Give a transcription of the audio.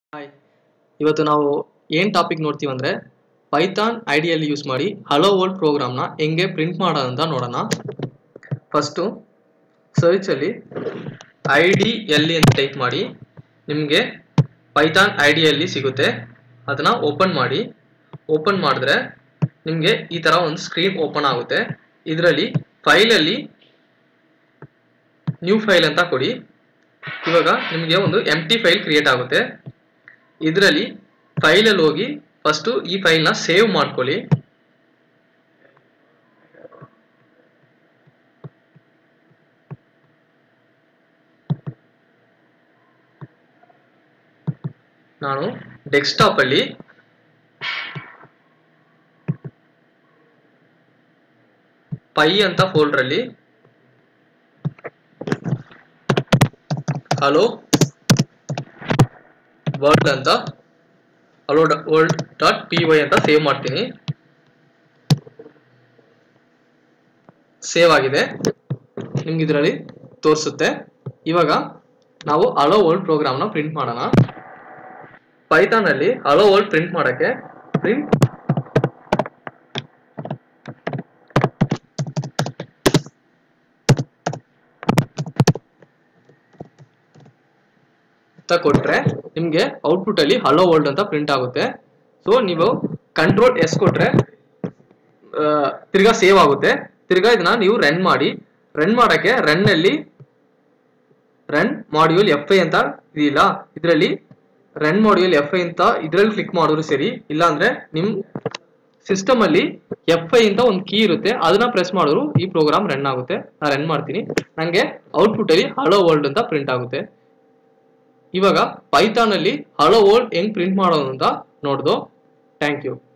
hi ಇವತ್ತು ನಾವು ಏನು ಟಾಪಿಕ್ ನೋಡ್ತೀವಿ ಅಂದರೆ ಪೈಥಾನ್ ಐಡಿಯಲ್ಲಿ ಯೂಸ್ ಮಾಡಿ ಹಲೋ ವರ್ಲ್ಡ್ ಪ್ರೋಗ್ರಾಮ್ನ ಹೆಂಗೆ ಪ್ರಿಂಟ್ ಮಾಡೋದಂತ ನೋಡೋಣ ಫಸ್ಟು ಸರ್ಚಲ್ಲಿ ಐ ಡಿ ಎಲ್ಲಿ ಅಂತ ಟೈಪ್ ಮಾಡಿ ನಿಮಗೆ ಪೈಥಾನ್ ಐ ಡಿಯಲ್ಲಿ ಸಿಗುತ್ತೆ ಅದನ್ನು ಓಪನ್ ಮಾಡಿ ಓಪನ್ ಮಾಡಿದ್ರೆ ನಿಮಗೆ ಈ ಥರ ಒಂದು ಸ್ಕ್ರೀನ್ ಓಪನ್ ಆಗುತ್ತೆ ಇದರಲ್ಲಿ ಫೈಲಲ್ಲಿ ನ್ಯೂ ಫೈಲ್ ಅಂತ ಕೊಡಿ ಇವಾಗ ನಿಮಗೆ ಒಂದು ಎಮ್ ಟಿ ಫೈಲ್ ಕ್ರಿಯೇಟ್ ಆಗುತ್ತೆ ಇದರಲ್ಲಿ ಫೈಲಲ್ಲಿ ಹೋಗಿ ಫಸ್ಟು ಈ ಫೈಲ್ನ ಸೇವ್ ಮಾಡ್ಕೊಳ್ಳಿ ನಾನು ಡೆಸ್ಕ್ಟಾಪಲ್ಲಿ ಪೈ ಅಂತ ಫೋಲ್ಡ್ರಲ್ಲಿ ಹಲೋ ವರ್ಲ್ಡ್ ಅಂತ hello world dot P Y ಅಂತ ಸೇವ್ ಮಾಡ್ತೀನಿ ಸೇವ್ ಆಗಿದೆ ನಿಮ್ಗೆ ಇದರಲ್ಲಿ ತೋರಿಸುತ್ತೆ ಇವಾಗ ನಾವು ಹಲೋ ವರ್ಲ್ಡ್ ಪ್ರೋಗ್ರಾಮ್ನ ಪ್ರಿಂಟ್ ಮಾಡೋಣ ಪೈಥಾನಲ್ಲಿ ಹಲೋ ವರ್ಲ್ಡ್ ಪ್ರಿಂಟ್ ಮಾಡೋಕ್ಕೆ ಪ್ರಿಂಟ್ ಅಂತ ಕೊಟ್ರೆ ನಿಮಗೆ ಔಟ್ಪುಟ್ ಅಲ್ಲಿ ಹಲೋ ವರ್ಲ್ಡ್ ಅಂತ ಪ್ರಿಂಟ್ ಆಗುತ್ತೆ ಸೊ ನೀವು ಕಂಟ್ರೋಲ್ ಎಸ್ ಕೊಟ್ರೆ ಆ, ತಿರ್ಗಾ ಸೇವ್ ಆಗುತ್ತೆ ತಿರ್ಗಾ ಇದನ್ನ ನೀವು ರನ್ ಮಾಡಿ ರನ್ ಮಾಡಕ್ಕೆ ರನ್ ಅಲ್ಲಿ ರನ್ ಮಾಡ್ಯೂಲ್ ಎಫ್ ಐ ಅಂತ ಇದೆಯಲ್ಲ ಇದರಲ್ಲಿ ರನ್ ಮಾಡ್ಯೂಲ್ ಎಫ್ ಐ ಅಂತ ಇದ್ರಲ್ಲಿ ಕ್ಲಿಕ್ ಮಾಡಿದ್ರು ಸರಿ ಇಲ್ಲಾಂದ್ರೆ ನಿಮ್ ಸಿಸ್ಟಮ್ ಅಲ್ಲಿ ಎಫ್ ಐ ಅಂತ ಒಂದು ಕೀ ಇರುತ್ತೆ ಅದನ್ನ ಪ್ರೆಸ್ ಮಾಡಿದ್ರು ಈ ಪ್ರೋಗ್ರಾಮ್ ರನ್ ಆಗುತ್ತೆ ನಾನು ರನ್ ಮಾಡ್ತೀನಿ ನಂಗೆ ಔಟ್ಪುಟ್ ಅಲ್ಲಿ ಹಲೋ ವರ್ಲ್ಡ್ ಅಂತ ಪ್ರಿಂಟ್ ಆಗುತ್ತೆ ಇವಾಗ ಪೈಥಾನ್ ಅಲ್ಲಿ ಹಲೋ ವರ್ಲ್ಡ್ ಹೆಂಗ್ ಪ್ರಿಂಟ್ ಮಾಡೋದು ಅಂತ ನೋಡ್ದು ಥ್ಯಾಂಕ್ ಯು